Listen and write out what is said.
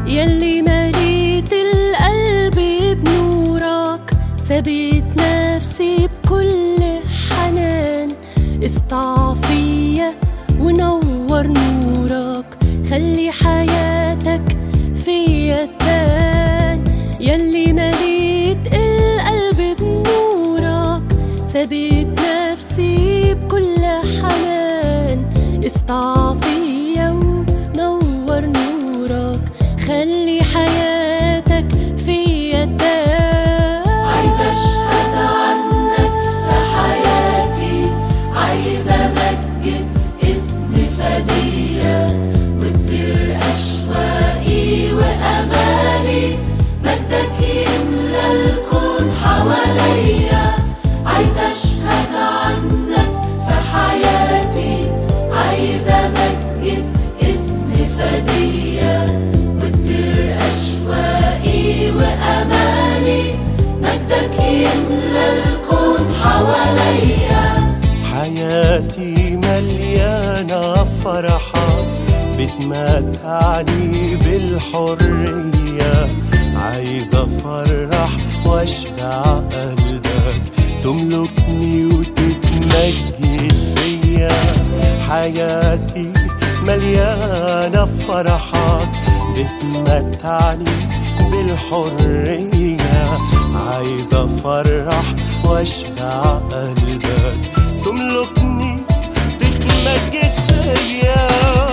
يلي مليت القلب بنورك ثبت نفسي بكل حنان اسطع فيا ونور نورك خلي حياتك فيا تبان يلي مليت القلب بنورك ثبت نفسي بكل حنان اسطع فيا ونور نورك خلي حياتك فيا تبان عايزة أشهد عنك في حياتي عايزة أمجد اسم فدية وتصير أشواقي وأمالي مجدك يملى الكون حواليا عايزة أشهد عنك في حياتي عايزة أمجد اسم فدية وتصير أشواقي وأمالي مجدك يملى الكون حواليا حياتي مليانة فرحات بتمتعني بالحرية عايز أفرح وأشبع قلبك تملكني وتتمجد فيا حياتي مليانة فرحات بتمتعني بالحرية عايز أفرح وأشبع قلبك تملكني تتمجد فيا